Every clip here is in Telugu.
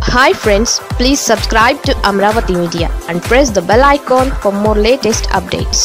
hi friends please subscribe to Amaravati media and press the bell icon for more latest updates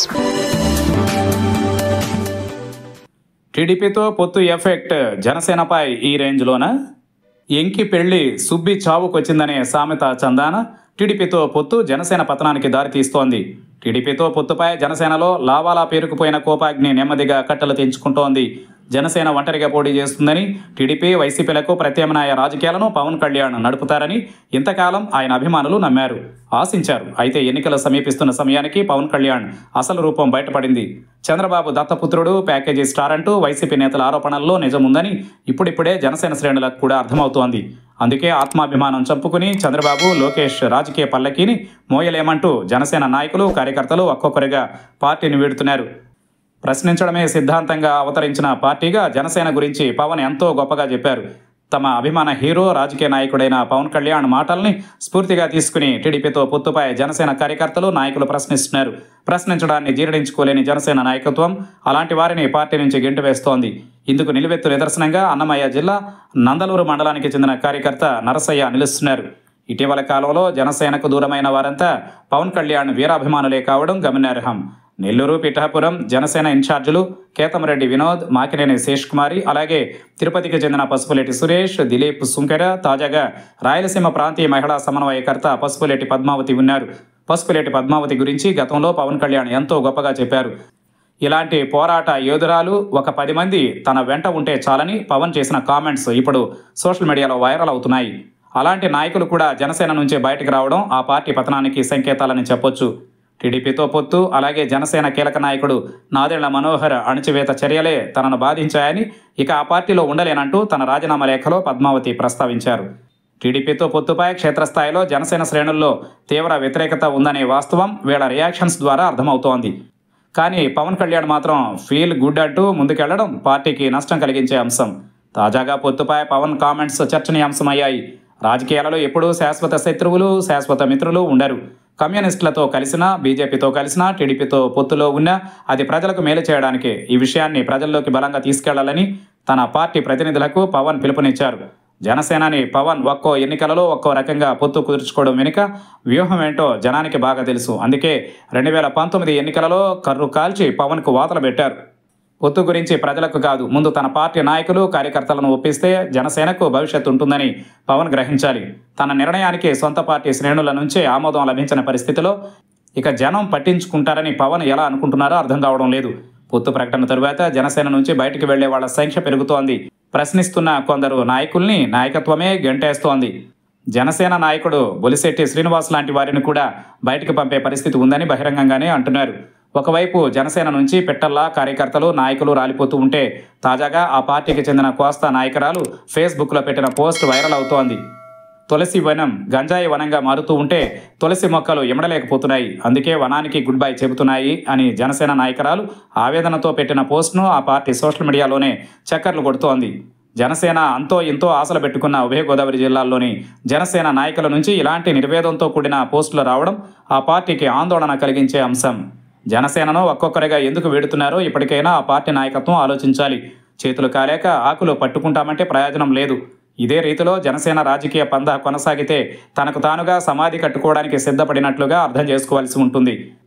టీడీపీతో పొత్తు ఎఫెక్ట్ జనసేనపై ఈ రేంజ్లోనా ఎంకి పెళ్లి సుబ్బి చావుకొచ్చిందనే సామెత చందాన టీడీపీతో పొత్తు జనసేన పతనానికి దారితీస్తోంది టీడీపీతో పొత్తుపై జనసేనలో లావాలా పేరుకుపోయిన కోపాగ్ని నెమ్మదిగా కట్టలు తెంచుకుంటోంది జనసేన ఒంటరిగా పోటీ చేస్తుందని టీడీపీ వైసీపీలకు ప్రత్యామ్నాయ రాజకీయాలను పవన్ కళ్యాణ్ నడుపుతారని ఇంతకాలం ఆయన అభిమానులు నమ్మారు ఆశించారు అయితే ఎన్నికలు సమీపిస్తున్న సమయానికి పవన్ కళ్యాణ్ అసలు రూపం బయటపడింది చంద్రబాబు దత్తపుత్రుడు ప్యాకేజీ స్టార్ అంటూ వైసీపీ నేతల ఆరోపణల్లో నిజముందని ఇప్పుడిప్పుడే జనసేన శ్రేణులకు కూడా అర్థమవుతోంది అందుకే ఆత్మాభిమానం చంపుకుని చంద్రబాబు లోకేష్ రాజకీయ పల్లకీని మోయలేమంటూ జనసేన నాయకులు కార్యకర్తలు ఒక్కొక్కరిగా పార్టీని వీడుతున్నారు ప్రశ్నించడమే సిద్ధాంతంగా అవతరించిన పార్టీగా జనసేన గురించి పవన్ ఎంతో గొప్పగా చెప్పారు తమ అభిమాన హీరో రాజకీయ నాయకుడైన పవన్ కళ్యాణ్ మాటల్ని స్ఫూర్తిగా తీసుకుని టీడీపీతో పొత్తుపై జనసేన కార్యకర్తలు నాయకులు ప్రశ్నిస్తున్నారు ప్రశ్నించడాన్ని జీర్ణించుకోలేని జనసేన నాయకత్వం అలాంటి వారిని పార్టీ నుంచి గెంటు వేస్తోంది ఇందుకు నిలువెత్తు నిదర్శనంగా అన్నమయ్య జిల్లా నందలూరు మండలానికి చెందిన కార్యకర్త నరసయ్య నిలుస్తున్నారు ఇటీవల కాలంలో జనసేనకు దూరమైన వారంతా పవన్ కళ్యాణ్ వీరాభిమానులే కావడం గమనార్హం నెల్లూరు పిఠాపురం జనసేన ఇన్ఛార్జీలు కేతమరెడ్డి వినోద్ మాకినేని శేష్ కుమారి అలాగే తిరుపతికి చెందిన పసుపులేటి సురేష్ దిలీప్ సుంకెర తాజాగా రాయలసీమ ప్రాంతీయ మహిళా సమన్వయకర్త పసుపులేటి పద్మావతి ఉన్నారు పసుపులేటి పద్మావతి గురించి గతంలో పవన్ కళ్యాణ్ ఎంతో గొప్పగా చెప్పారు ఇలాంటి పోరాట యోధురాలు ఒక పది మంది తన వెంట ఉంటే చాలని పవన్ చేసిన కామెంట్స్ ఇప్పుడు సోషల్ మీడియాలో వైరల్ అవుతున్నాయి అలాంటి నాయకులు కూడా జనసేన నుంచే బయటకు రావడం ఆ పార్టీ పతనానికి సంకేతాలని చెప్పొచ్చు టీడీపీతో పొత్తు అలాగే జనసేన కీలక నాయకుడు నాదెళ్ల మనోహర్ అణచివేత చర్యలే తనను బాధించాయని ఇక ఆ పార్టీలో ఉండలేనంటూ తన రాజీనామా లేఖలో పద్మావతి ప్రస్తావించారు టీడీపీతో పొత్తుపై క్షేత్రస్థాయిలో జనసేన శ్రేణుల్లో తీవ్ర వ్యతిరేకత ఉందనే వాస్తవం వీళ్ళ రియాక్షన్స్ ద్వారా అర్థమవుతోంది కానీ పవన్ కళ్యాణ్ మాత్రం ఫీల్ గుడ్ అంటూ ముందుకెళ్లడం పార్టీకి నష్టం కలిగించే అంశం తాజాగా పొత్తుపై పవన్ కామెంట్స్ చర్చనీయాంశమయ్యాయి రాజకీయాలలో ఎప్పుడూ శాశ్వత శత్రువులు శాశ్వత మిత్రులు ఉండరు కమ్యూనిస్టులతో కలిసినా బీజేపీతో కలిసినా టీడీపీతో పొత్తులో ఉన్నా అది ప్రజలకు మేలు చేయడానికి ఈ విషయాన్ని ప్రజల్లోకి బలంగా తీసుకెళ్లాలని తన పార్టీ ప్రతినిధులకు పవన్ పిలుపునిచ్చారు జనసేనాని పవన్ ఒక్కో ఎన్నికలలో ఒక్కో రకంగా పొత్తు కుదుర్చుకోవడం వెనుక వ్యూహం ఏంటో జనానికి బాగా తెలుసు అందుకే రెండు వేల పంతొమ్మిది ఎన్నికలలో కర్రు కాల్చి పవన్కు వాతలు పెట్టారు పొత్తు గురించి ప్రజలకు కాదు ముందు తన పార్టీ నాయకులు కార్యకర్తలను ఒప్పిస్తే జనసేనకు భవిష్యత్తు ఉంటుందని పవన్ గ్రహించాలి తన నిర్ణయానికి సొంత పార్టీ శ్రేణుల నుంచే ఆమోదం లభించిన పరిస్థితిలో ఇక జనం పట్టించుకుంటారని పవన్ ఎలా అనుకుంటున్నారో అర్థం కావడం లేదు పొత్తు ప్రకటన తరువాత జనసేన నుంచి బయటకు వెళ్లే వాళ్ల సంఖ్య పెరుగుతోంది ప్రశ్నిస్తున్న కొందరు నాయకుల్ని నాయకత్వమే గెంటేస్తోంది జనసేన నాయకుడు బొలిశెట్టి శ్రీనివాస్ లాంటి వారిని కూడా బయటకు పంపే పరిస్థితి ఉందని బహిరంగంగానే అంటున్నారు ఒకవైపు జనసేన నుంచి పెట్టల్లా కార్యకర్తలు నాయకులు రాలిపోతూ ఉంటే తాజాగా ఆ పార్టీకి చెందిన కోస్తా నాయకురాలు ఫేస్బుక్లో పెట్టిన పోస్ట్ వైరల్ అవుతోంది తులసి వనం గంజాయి వనంగా మారుతూ ఉంటే తులసి మొక్కలు ఇమడలేకపోతున్నాయి అందుకే వనానికి గుడ్ బై చెబుతున్నాయి అని జనసేన నాయకురాలు ఆవేదనతో పెట్టిన పోస్ట్ను ఆ పార్టీ సోషల్ మీడియాలోనే చక్కర్లు కొడుతోంది జనసేన అంతో ఇంతో ఆశలు పెట్టుకున్న ఉభయ గోదావరి జిల్లాల్లోని జనసేన నాయకుల నుంచి ఇలాంటి నిర్వేదంతో కూడిన పోస్టులు రావడం ఆ పార్టీకి ఆందోళన కలిగించే అంశం జనసేనను ఒక్కొక్కరిగా ఎందుకు వేడుతున్నారో ఇప్పటికైనా ఆ పార్టీ నాయకత్వం ఆలోచించాలి చేతులు కాలేక ఆకులు పట్టుకుంటామంటే ప్రయోజనం లేదు ఇదే రీతిలో జనసేన రాజకీయ పందా కొనసాగితే తనకు తానుగా సమాధి కట్టుకోవడానికి సిద్ధపడినట్లుగా అర్థం చేసుకోవాల్సి ఉంటుంది